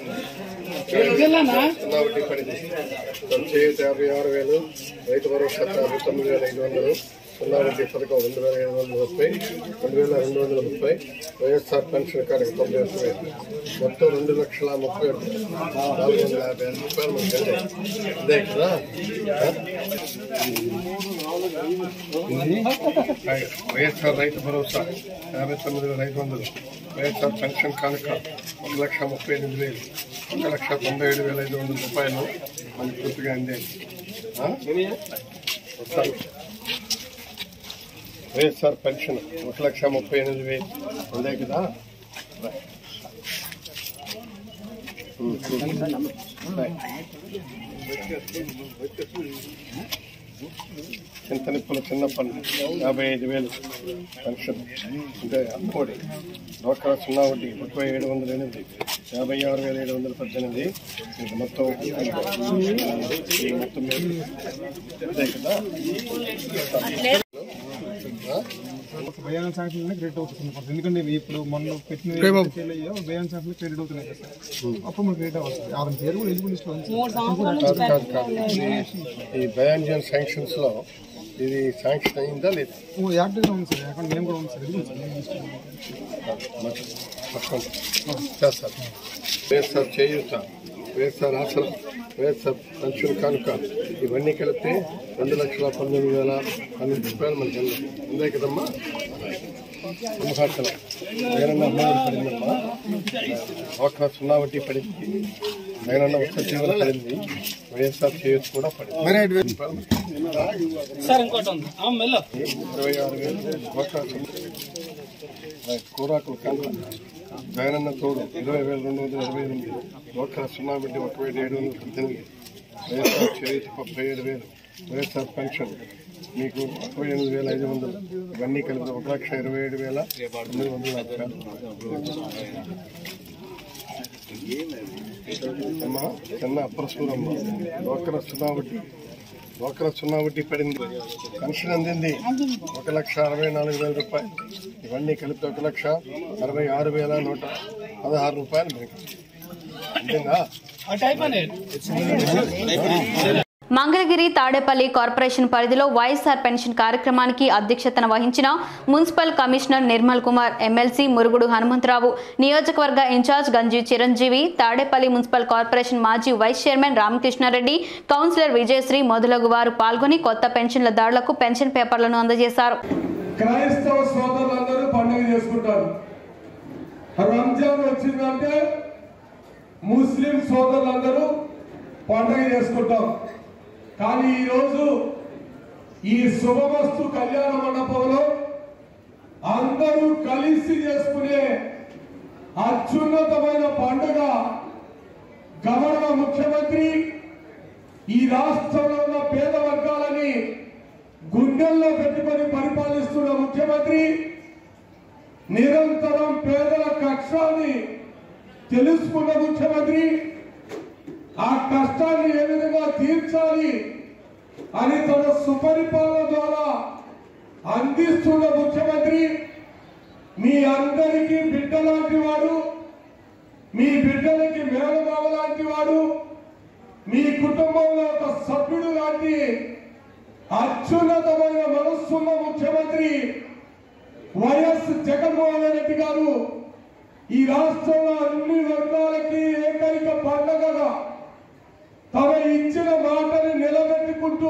సున్నా వడ్డీ పడింది చేయూత యాభై ఆరు వేలు రైతు భరోసా యాభై తొమ్మిది వేల ఐదు వందలు సున్నా వడ్డీ పథకం రెండు వేల ఐదు వందల ముప్పై రెండు వేల రెండు వందల ముప్పై వైఎస్ఆర్ పెన్షన్ కార్డు తొంభై ఒక్క వేలు మొత్తం రెండు లక్షల ముప్పై ఒకటి నాలుగు వందల యాభై ఐదు రూపాయలు మనకి అందే అదే కదా ఇది వైఎస్ఆర్ రైతు భరోసా యాభై తొమ్మిది వేల ఐదు వందలు వైఎస్ఆర్ పెన్షన్ కానుక ఒక లక్ష ముప్పై ఎనిమిది వేలు ఒక లక్ష తొంభై ఏడు వేల ఐదు వందల రూపాయలు మనకి పూర్తిగా అందే ఆ? ఒకసారి. వైఎస్ఆర్ పెన్షన్ ఒక లక్ష ముప్పై ఎనిమిది వేలు అందే కదా ఉమ్, ఉమ్. రైట్. చింతనిప్పుల చిన్న పన్ను యాభై ఐదు వేలు పెన్షన్ అంటే అమ్మఒడి డోక్రా సున్నా వడ్డీ ముప్పై ఏడు వందల ఎనిమిది యాభై ఆరు వేల ఏడు వందల పద్దెనిమిది ఇది మొత్తం ఈ మొత్తం మీద అదే కదా బయాన్ శాంక్షన్ క్రెడిట్ అవుతుంది కొంత. ఎందుకంటే ఇవి ఇప్పుడు మొన్న పెట్టిన ఫెయిల్ అయ్యా బయాన్ శాంక్షన్ క్రెడిట్ అవుతున్నాయి కదా సార్ అప్పుడు మనకు క్రెడిట్ అవ్వదు అతని పేరు కూడా ఎలిజిబుల్ లిస్ట్ లో ఉంది సార్. కాదు కాదు కాదు ఈ బయాన్జన్ శాంక్షన్స్ లో ఇది శాంక్షన్ అయిందా లేదా ఓ యాక్టివ్ గా ఉంది సార్ అక్కడ మేము కూడా ఉంది సార్ ఎలిజిబుల్ సార్ మేము లిస్ట్ లో ఉంది. మొత్తం చేస్తారు వైఎస్ఆర్ చేయూత వైఎస్ఆర్ ఆసనం వైఎస్ఆర్ పెన్షన్ కానుక ఇవన్నీ కలిపితే రెండు లక్షల పంతొమ్మిది వేల పన్నెండు రూపాయలు మనకి అంది. అందే కదమ్మా సింహాచలం వేరన్నా అమ్మఒడి పడిందమ్మా ఒక సున్నా వడ్డీ పడింది వేరన్నా ఉత్సవ జీవన పడింది వైఎస్ఆర్ చేయూత కూడా పడింది ఇరవై ఆరు వేలు ఒక కూరాకులు కనుక జగనన్న తోడు ఇరవై వేల రెండు వందల ఇరవై ఎనిమిది నూట సున్నా వడ్డీ ఒక వేల ఏడు వందల పద్దెనిమిది వైఎస్ఆర్ చేయూత ముప్పై ఏడు వేలు వైఎస్ఆర్ పెన్షన్ మీకు ముప్పై ఎనిమిది వేల ఐదు వందలు ఇవన్నీ కలిపి ఒక లక్ష ఇరవై ఏడు వేల తొమ్మిది వందల అమ్మ చిన్న అప్రసూరమ్మ డోక్రా సున్నా వడ్డీ డోక్రా సున్నా వడ్డీ పడింది పెన్షన్ అందింది ఒక లక్ష అరవై నాలుగు వేల రూపాయలు ఇవన్నీ కలిపి ఒక లక్ష అరవై ఆరు వేల నూట పదహారు రూపాయలు మీకు అంతేనా మంగళగిరి తాడేపల్లి కార్పొరేషన్ పరిధిలో వైఎస్ఆర్ పెన్షన్ కార్యక్రమానికి అధ్యక్షతన వహించిన municipal commissioner Nirmal Kumar MLC Murugudu Hanumantharao నియోజకవర్గ incharge Ganji Chiranjeevi Tadepalli municipal corporation మాజీ vice chairman Ramakrishnareddy councillor Vijayasri మొదలగు వారు పాల్గొని కొత్త పెన్షన్ల దాడులకు పెన్షన్ పేపర్లను అందజేశారు క్రైస్తవ సోదరులందరూ పండుగ చేసుకుంటారు రంజాన్ వచ్చిందంటే ముస్లిం సోదరులందరూ పండుగ చేసుకుంటాం కానీ ఈరోజు ఈ శుభవస్తు కళ్యాణ మండపంలో అందరూ కలిసి చేసుకునే అత్యున్నతమైన పండుగ గౌరవ ముఖ్యమంత్రి ఈ రాష్ట్రంలో ఉన్న పేద వర్గాలని గుండెల్లో పెట్టుకొని పరిపాలిస్తున్న ముఖ్యమంత్రి నిరంతరం పేదల కష్టాన్ని తెలుసుకున్న ముఖ్యమంత్రి ఆ కష్టాన్ని ఏ విధంగా తీర్చాలి అని తన సుపరిపాలన ద్వారా అందిస్తున్న ముఖ్యమంత్రి మీ అందరికీ బిడ్డ లాంటి వాడు మీ బిడ్డలకి మేనమామ లాంటి వాడు మీ కుటుంబంలో ఒక సభ్యుడు లాంటి అత్యున్నతమైన మనస్సున్న ముఖ్యమంత్రి వైఎస్ జగన్మోహన్ రెడ్డి గారు ఈ రాష్ట్రంలో అన్ని వర్గాలకి ఏకైక పండగగా తన ఇచ్చిన మాటని నిలబెట్టుకుంటూ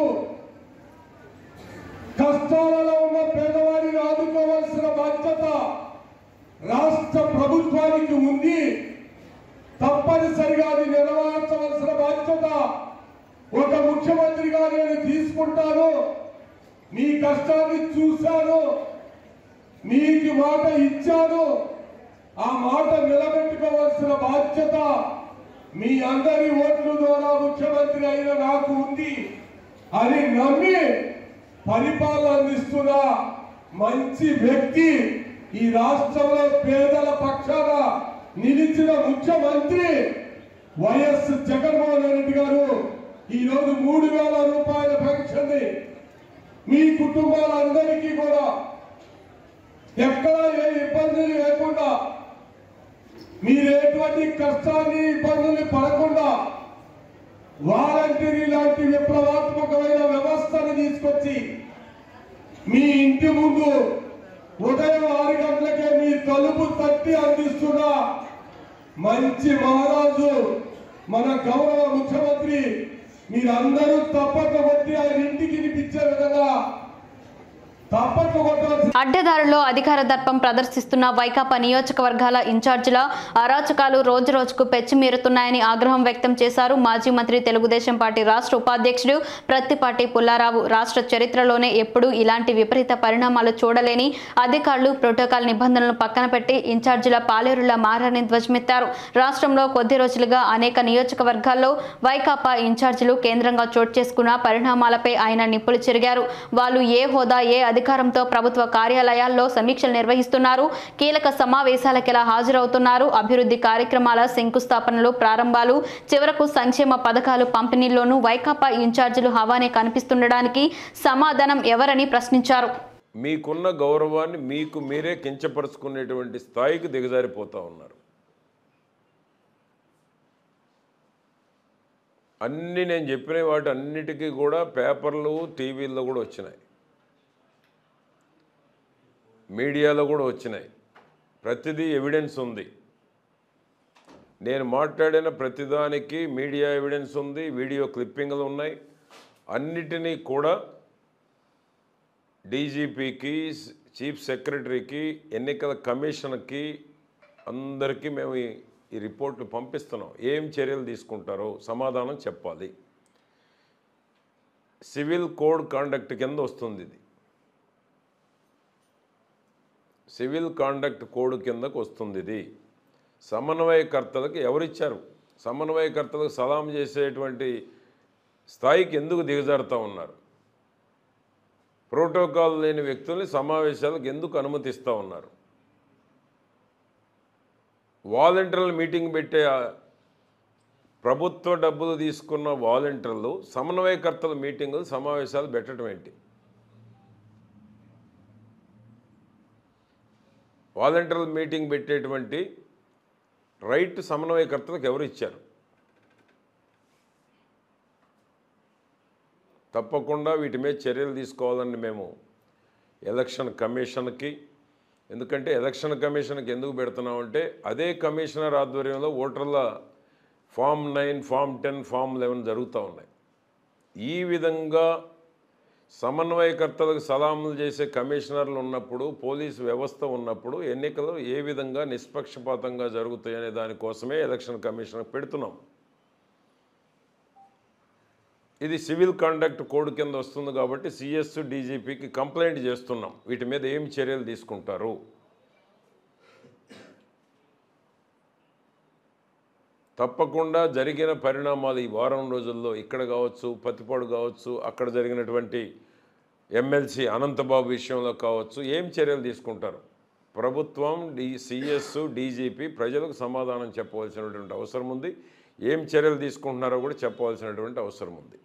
కష్టాలలో ఉన్న పేదవాడిని ఆదుకోవాల్సిన బాధ్యత రాష్ట్ర ప్రభుత్వానికి ఉంది తప్పనిసరిగా అది నెరవేర్చవలసిన బాధ్యత ఒక ముఖ్యమంత్రిగా నేను తీసుకుంటాను మీ కష్టాన్ని చూశాను మీకు మాట ఇచ్చాను ఆ మాట నిలబెట్టుకోవాల్సిన బాధ్యత మీ అందరి ఓట్ల ద్వారా ముఖ్యమంత్రి అయిన నాకు ఉంది అని నమ్మి పరిపాలన అందిస్తున్న మంచి వ్యక్తి ఈ రాష్ట్రంలో పేదల పక్షాన నిలిచిన ముఖ్యమంత్రి వైఎస్ జగన్మోహన్ రెడ్డి గారు ఈ రోజు మూడు వేల రూపాయల పెన్షన్ ని మీ కుటుంబాలందరికీ కూడా ఎక్కడ ఏ ఇబ్బంది లేకుండా మీరు ఎటువంటి కష్టాన్ని ఇబ్బందుల్ని పడకుండా వాలంటీర్ లాంటి విప్లవాత్మకమైన వ్యవస్థను తీసుకొచ్చి మీ ఇంటి ముందు ఉదయం ఆరు గంటలకే మీ తలుపు తట్టి అందిస్తున్న మంచి మహారాజు మన గౌరవ ముఖ్యమంత్రి మీరందరూ తప్పక కొట్టి ఆయన ఇంటికి వినిపించే విధంగా తప్పక కొట్టాల్సి అడ్డదారుల్లో అధికార దర్పం ప్రదర్శిస్తున్న వైకాపా నియోజకవర్గాల ఇన్ఛార్జీల అరాచకాలు రోజు రోజుకు పెచ్చిమీరుతున్నాయని ఆగ్రహం వ్యక్తం చేశారు మాజీ మంత్రి తెలుగుదేశం పార్టీ రాష్ట్ర ఉపాధ్యక్షుడు ప్రత్తిపాటి పుల్లారావు రాష్ట్ర చరిత్రలోనే ఎప్పుడూ ఇలాంటి విపరీత పరిణామాలు చూడలేని అధికారులు ప్రోటోకాల్ నిబంధనలను పక్కన పెట్టి ఇన్ఛార్జీల పాలేరుల మారని ధ్వజమెత్తారు రాష్ట్రంలో కొద్ది రోజులుగా అనేక నియోజకవర్గాల్లో వైకాపా ఇన్ఛార్జీలు కేంద్రంగా చోటు చేసుకున్న పరిణామాలపై ఆయన నిప్పులు చెరిగారు వాళ్ళు ఏ హోదా ఏ అధికారంతో ప్రభుత్వ కార్యాలయాల్లో సమీక్షలు నిర్వహిస్తున్నారు కీలక సమావేశాలకు ఎలా హాజరవుతున్నారు అభివృద్ధి కార్యక్రమాల శంకుస్థాపనలు ప్రారంభాలు చివరకు సంక్షేమ పథకాలు పంపిణీల్లోనూ వైకాపా ఇన్ఛార్జీలు హవానే కనిపిస్తుండడానికి సమాధానం ఎవరని ప్రశ్నించారు మీకున్న గౌరవాన్ని మీకు మీరే కించపరుచుకునేటువంటి స్థాయికి దిగజారిపోతూ ఉన్నారు అన్నీ నేను చెప్పిన వాటి అన్నిటికీ కూడా పేపర్లు టీవీల్లో కూడా వచ్చినాయి మీడియాలో కూడా వచ్చినాయి ప్రతిదీ ఎవిడెన్స్ ఉంది నేను మాట్లాడిన ప్రతిదానికి మీడియా ఎవిడెన్స్ ఉంది వీడియో క్లిప్పింగ్లు ఉన్నాయి అన్నిటినీ కూడా డీజీపీకి చీఫ్ సెక్రటరీకి ఎన్నికల కమిషన్కి అందరికీ మేము ఈ ఈ రిపోర్టు పంపిస్తున్నాం ఏం చర్యలు తీసుకుంటారో సమాధానం చెప్పాలి సివిల్ కోడ్ కాండక్ట్ కింద వస్తుంది ఇది సివిల్ కాండక్ట్ కోడ్ కిందకు వస్తుంది ఇది సమన్వయకర్తలకు ఎవరిచ్చారు సమన్వయకర్తలకు సలాం చేసేటువంటి స్థాయికి ఎందుకు దిగజారుతూ ఉన్నారు ప్రోటోకాల్ లేని వ్యక్తుల్ని సమావేశాలకు ఎందుకు అనుమతిస్తూ ఉన్నారు వాలంటీర్ల మీటింగ్ పెట్టే ఆ ప్రభుత్వ డబ్బులు తీసుకున్న వాలంటీర్లు సమన్వయకర్తల మీటింగులు సమావేశాలు పెట్టడం ఏంటి వాలంటీర్ల మీటింగ్ పెట్టేటువంటి రైట్ సమన్వయకర్తలకు ఎవరు ఇచ్చారు తప్పకుండా వీటి మీద చర్యలు తీసుకోవాలని మేము ఎలక్షన్ కమిషన్కి ఎందుకంటే ఎలక్షన్ కమిషన్కి ఎందుకు పెడుతున్నామంటే అదే కమిషనర్ ఆధ్వర్యంలో ఓటర్ల form nine form ten form eleven జరుగుతూ ఉన్నాయి ఈ విధంగా సమన్వయకర్తలకు సలాములు చేసే కమిషనర్లు ఉన్నప్పుడు పోలీసు వ్యవస్థ ఉన్నప్పుడు ఎన్నికలు ఏ విధంగా నిష్పక్షపాతంగా జరుగుతాయనే దానికోసమే ఎలక్షన్ కమిషన్ పెడుతున్నాం ఇది సివిల్ కండక్ట్ కోడ్ కింద వస్తుంది కాబట్టి సిఎస్ డీజీపీకి కంప్లైంట్ చేస్తున్నాం వీటి మీద ఏం చర్యలు తీసుకుంటారు తప్పకుండా జరిగిన పరిణామాలు ఈ వారం రోజుల్లో ఇక్కడ కావచ్చు పత్తిపాడు కావచ్చు అక్కడ జరిగినటువంటి ఎమ్మెల్సీ అనంతబాబు విషయంలో కావచ్చు ఏం చర్యలు తీసుకుంటారు ప్రభుత్వం డి సిఎస్ డీజీపీ ప్రజలకు సమాధానం చెప్పవలసినటువంటి అవసరం ఉంది ఏం చర్యలు తీసుకుంటున్నారో కూడా చెప్పవలసినటువంటి అవసరం ఉంది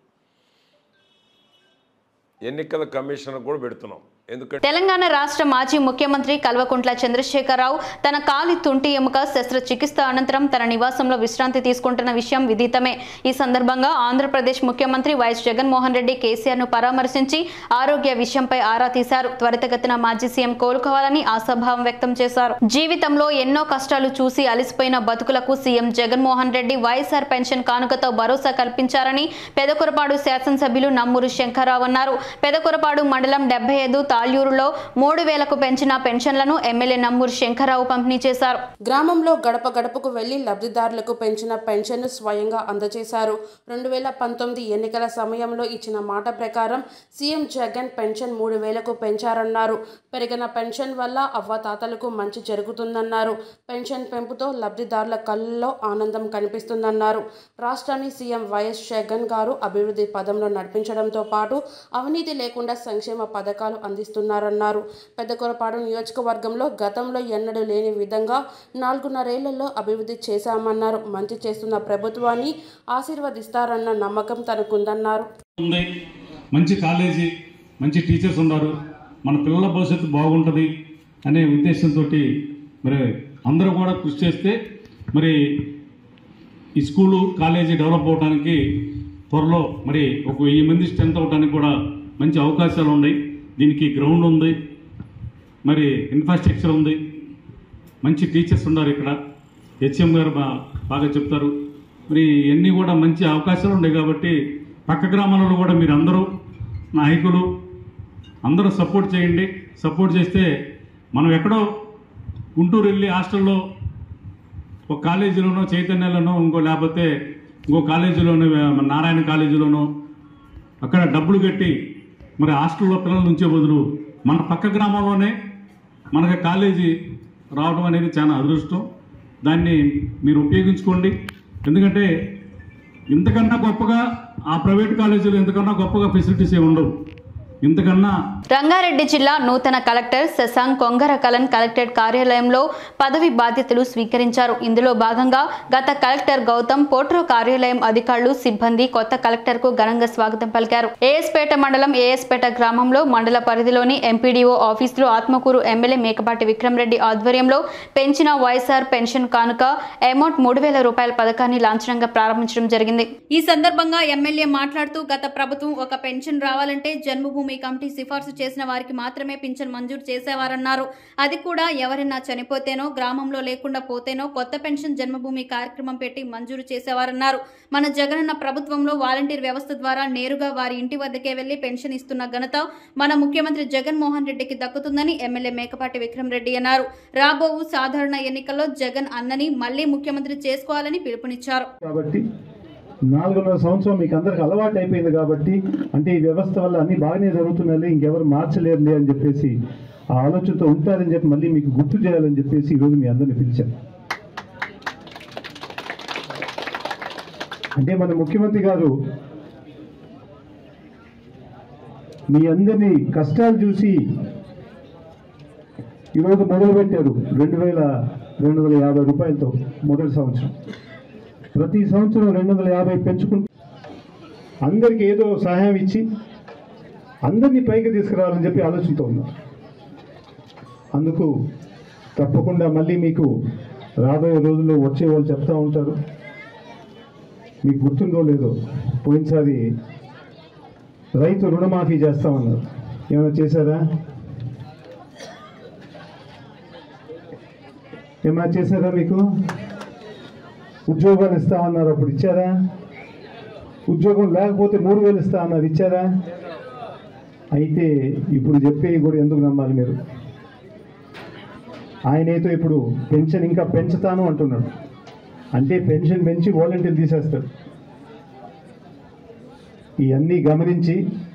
ఎన్నికల కమిషన్ కూడా పెడుతున్నాం ఎందుకంటే తెలంగాణ రాష్ట్ర మాజీ ముఖ్యమంత్రి కల్వకుంట్ల చంద్రశేఖరరావు తన కాలి తుంటి ఎముక శస్త్రచికిత్స అనంతరం తన నివాసంలో విశ్రాంతి తీసుకుంటున్న విషయం విదితమే ఈ సందర్భంగా ఆంధ్రప్రదేశ్ ముఖ్యమంత్రి వైఎస్ జగన్మోహన్ రెడ్డి కేసీఆర్ ను పరామర్శించి ఆరోగ్య విషయంపై ఆరా తీశారు త్వరితగతిన మాజీ సీఎం కోలుకోవాలని ఆశాభావం వ్యక్తం చేశారు జీవితంలో ఎన్నో కష్టాలు చూసి అలసిపోయిన బతుకులకు CM Jaganmohan Reddy YSR pension కానుకతో భరోసా కల్పించారని పెదకురపాడు శాసనసభ్యులు నమ్మూరు శంకర్రావు అన్నారు పెదకురపాడు మండలం డెబ్బై ఐదు తాళ్యూరులో మూడు వేలకు పెంచిన పెన్షన్లను ఎమ్మెల్యే నమ్మూరు శంకర్రావు పంపిణీ చేశారు గ్రామంలో గడప గడపకు వెళ్లి లబ్ధిదారులకు పెంచిన పెన్షన్ను స్వయంగా అందజేశారు రెండు వేల పంతొమ్మిది ఎన్నికల సమయంలో ఇచ్చిన మాట ప్రకారం సీఎం జగన్ పెన్షన్ మూడు వేలకు పెంచారన్నారు పెరిగిన పెన్షన్ వల్ల అవ్వతాతలకు మంచి జరుగుతుందన్నారు పెన్షన్ పెంపుతో లబ్ధిదారుల కళ్ళల్లో ఆనందం కనిపిస్తుందన్నారు రాష్ట్రాన్ని సీఎం వైఎస్ జగన్ గారు అభివృద్ధి పదంలో నడిపించడంతో పాటు అవినీతి లేకుండా సంక్షేమ పథకాలు అందిస్తున్నారన్నారు పెద్దకొరపాడు నియోజకవర్గంలో గతంలో ఎన్నడూ లేని విధంగా నాలుగున్నరేళ్లలో అభివృద్ధి చేశామన్నారు మంచి చేస్తున్న ప్రభుత్వాన్ని ఆశీర్వదిస్తారన్న నమ్మకం తనకుందన్నారు ఉంది మంచి కాలేజీ మంచి టీచర్స్ ఉన్నారు మన పిల్లల భవిష్యత్తు బాగుంటుంది అనే ఉద్దేశంతో మరి అందరూ కూడా కృషి చేస్తే మరి ఈ స్కూలు కాలేజీ డెవలప్ అవడానికి త్వరలో మరి ఒక వెయ్యి మంది స్ట్రెంత్ అవడానికి కూడా మంచి అవకాశాలు ఉన్నాయి దీనికి గ్రౌండ్ ఉంది మరి ఇన్ఫ్రాస్ట్రక్చర్ ఉంది మంచి టీచర్స్ ఉన్నారు ఇక్కడ హెచ్ఎం గారు బా బాగా చెప్తారు మరి ఇవన్నీ కూడా మంచి అవకాశాలు ఉన్నాయి కాబట్టి పక్క గ్రామాలలో కూడా మీరు అందరూ నాయకులు అందరూ సపోర్ట్ చేయండి సపోర్ట్ చేస్తే మనం ఎక్కడో గుంటూరు వెళ్ళి హాస్టల్లో ఒక కాలేజీలోనో చైతన్యలోనో ఇంకో లేకపోతే ఇంకో కాలేజీలోనో మన నారాయణ కాలేజీలోనో అక్కడ డబ్బులు కట్టి మరి హాస్టల్లో పిల్లలు ఉంచే బదులు మన పక్క గ్రామంలోనే మనకి కాలేజీ రావడం అనేది చాలా అదృష్టం దాన్ని మీరు ఉపయోగించుకోండి ఎందుకంటే ఇంతకన్నా గొప్పగా ఆ ప్రైవేట్ కాలేజీలో ఇంతకన్నా గొప్పగా ఫెసిలిటీస్ ఏమి ఉండవు ఇంతకన్నా రంగారెడ్డి జిల్లా నూతన కలెక్టర్ శశాంక్ కొంగర కలన్ కలెక్టరేట్ కార్యాలయంలో పదవి బాధ్యతలు స్వీకరించారు ఇందులో భాగంగా గత కలెక్టర్ గౌతమ్ పోట్రో కార్యాలయం అధికారులు సిబ్బంది కొత్త కలెక్టర్ కు ఘనంగా స్వాగతం పలికారు ఏఎస్పేట మండలం ఏఎస్పేట గ్రామంలో మండల పరిధిలోని ఎంపీడీఓ ఆఫీసులో ఆత్మకూరు ఎమ్మెల్యే మేకపాటి విక్రమరెడ్డి ఆధ్వర్యంలో పెంచిన వైఎస్ఆర్ పెన్షన్ కానుక అమౌంట్ మూడు వేల రూపాయల పథకాన్ని లాంఛనంగా ప్రారంభించడం జరిగింది ఈ సందర్భంగా ఎమ్మెల్యే మాట్లాడుతూ గత ప్రభుత్వం ఒక పెన్షన్ రావాలంటే జన్మభూమి కమిటీ సిఫార్సు చేసిన వారికి మాత్రమే పింఛన్ మంజూరు చేసేవారన్నారు అది కూడా ఎవరైనా చనిపోతేనో గ్రామంలో లేకుండా పోతేనో కొత్త పెన్షన్ జన్మభూమి కార్యక్రమం పెట్టి మంజూరు చేసేవారన్నారు మన జగనన్న ప్రభుత్వంలో వాలంటీర్ వ్యవస్థ ద్వారా నేరుగా వారి ఇంటి వద్దకే వెళ్లి పెన్షన్ ఇస్తున్న ఘనత మన ముఖ్యమంత్రి జగన్మోహన్ రెడ్డికి దక్కుతుందని ఎమ్మెల్యే మేకపాటి విక్రమరెడ్డి అన్నారు రాబోవు సాధారణ ఎన్నికల్లో జగన్ అన్నని మళ్లీ ముఖ్యమంత్రి చేసుకోవాలని పిలుపునిచ్చారు కాబట్టి నాలుగున్నర సంవత్సరం మీకు అందరికి అలవాటు అయిపోయింది కాబట్టి అంటే ఈ వ్యవస్థ వల్ల అన్ని బాగానే జరుగుతున్నాయి ఇంకెవరు మార్చలేరులే అని చెప్పేసి ఆ ఆలోచనతో ఉంటారని చెప్పి మళ్ళీ మీకు గుర్తు చేయాలని చెప్పేసి ఈరోజు మీ అందరిని పిలిచాను అంటే మన ముఖ్యమంత్రి గారు మీ అందరినీ కష్టాలు చూసి ఈరోజు మొదలుపెట్టారు రెండు వేల రెండు వందల యాభై రూపాయలతో మొదటి సంవత్సరం ప్రతి సంవత్సరం రెండు వందల యాభై పెంచుకుంటూ అందరికీ ఏదో సహాయం ఇచ్చి అందరినీ పైకి తీసుకురావాలని చెప్పి ఆలోచనతో ఉన్నారు అందుకు తప్పకుండా మళ్ళీ మీకు రాబోయే రోజుల్లో వచ్చే వాళ్ళు చెప్తా ఉంటారు మీకు గుర్తుందో లేదో పోయినసారి రైతు రుణమాఫీ చేస్తామన్నారు ఏమైనా చేశారా ఏమైనా చేశారా మీకు ఉద్యోగాలు ఇస్తామన్నారు అప్పుడు ఇచ్చారా ఉద్యోగం లేకపోతే మూడు వేలు ఇస్తా అన్నారు ఇచ్చారా అయితే ఇప్పుడు చెప్పేవి కూడా ఎందుకు నమ్మాలి మీరు ఆయనైతే ఇప్పుడు పెన్షన్ ఇంకా పెంచుతాను అంటున్నాడు అంటే పెన్షన్ పెంచి వాలంటీర్ తీసేస్తాడు ఇవన్నీ గమనించి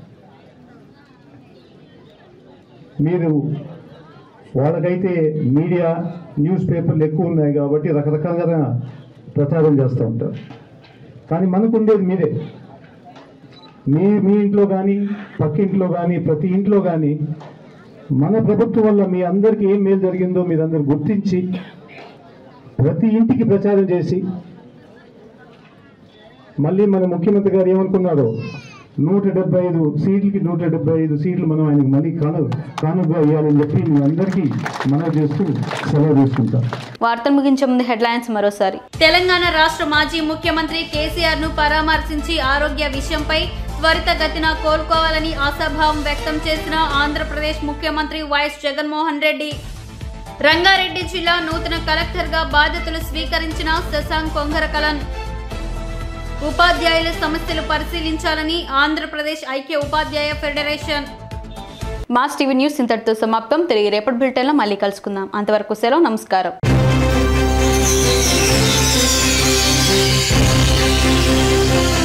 మీరు వాళ్ళకైతే మీడియా న్యూస్ పేపర్లు ఎక్కువ ఉన్నాయి కాబట్టి రకరకాలుగా ప్రచారం చేస్తూ ఉంటారు కానీ మనకు ఉండేది మీరే మీ మీ ఇంట్లో కానీ పక్కింట్లో కానీ ప్రతి ఇంట్లో కానీ మన ప్రభుత్వం వల్ల మీ అందరికీ ఏం మేలు జరిగిందో మీరందరూ గుర్తించి ప్రతి ఇంటికి ప్రచారం చేసి మళ్ళీ మన ముఖ్యమంత్రి గారు ఏమనుకున్నారో నూట డెబ్బై ఐదు సీట్లకి నూట డెబ్బై ఐదు సీట్లు మనం ఆయనకు మళ్ళీ కాను కానుగా ఇవ్వాలని చెప్పి మీ అందరికీ మనవి చేస్తూ సెలవు తీసుకుంటాం వార్తలు ముగించే ముందు హెడ్లైన్స్ మరోసారి తెలంగాణ రాష్ట్ర మాజీ ముఖ్యమంత్రి కేసీఆర్ ను పరామర్శించి ఆరోగ్య విషయంపై త్వరితగతిన కోలుకోవాలని ఆశాభావం వ్యక్తం చేసిన ఆంధ్రప్రదేశ్ ముఖ్యమంత్రి వైఎస్ జగన్మోహన్ రెడ్డి రంగారెడ్డి జిల్లా నూతన కలెక్టర్ గా బాధ్యతలు స్వీకరించిన శశాంక్ కొంగరకలన్ ఉపాధ్యాయుల సమస్యలు పరిశీలించాలని ఆంధ్రప్రదేశ్ ఐక్య ఉపాధ్యాయ ఫెడరేషన్ మాస్ టీవీ న్యూస్ ఇంతటితో సమాప్తం తిరిగి రేపటి బులెటిన్లో మళ్ళీ కలుసుకుందాం అంతవరకు సెలవు నమస్కారం